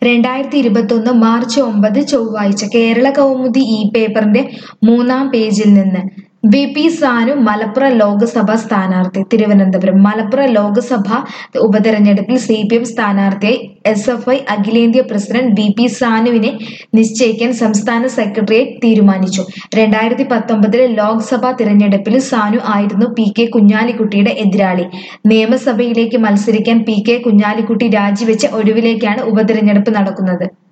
രണ്ടായിരത്തി ഇരുപത്തൊന്ന് മാർച്ച് ഒമ്പത് ചൊവ്വാഴ്ച കേരള കൗമുദി ഈ പേപ്പറിന്റെ മൂന്നാം പേജിൽ നിന്ന് വി പി സാനു മലപ്പുറം ലോക്സഭാ സ്ഥാനാർത്ഥി തിരുവനന്തപുരം മലപ്പുറം ലോക്സഭാ ഉപതെരഞ്ഞെടുപ്പിൽ സി പി എം സ്ഥാനാർത്ഥിയായി എസ് എഫ് ഐ അഖിലേന്ത്യാ പ്രസിഡന്റ് വി പി സാനുവിനെ നിശ്ചയിക്കാൻ സംസ്ഥാന സെക്രട്ടേറിയറ്റ് തീരുമാനിച്ചു രണ്ടായിരത്തി പത്തൊമ്പതിലെ ലോക്സഭാ തിരഞ്ഞെടുപ്പിൽ സാനു ആയിരുന്നു പി കെ കുഞ്ഞാലിക്കുട്ടിയുടെ എതിരാളി നിയമസഭയിലേക്ക് മത്സരിക്കാൻ പി കെ കുഞ്ഞാലിക്കുട്ടി രാജിവെച്ച ഒടുവിലേക്കാണ് ഉപതെരഞ്ഞെടുപ്പ് നടക്കുന്നത്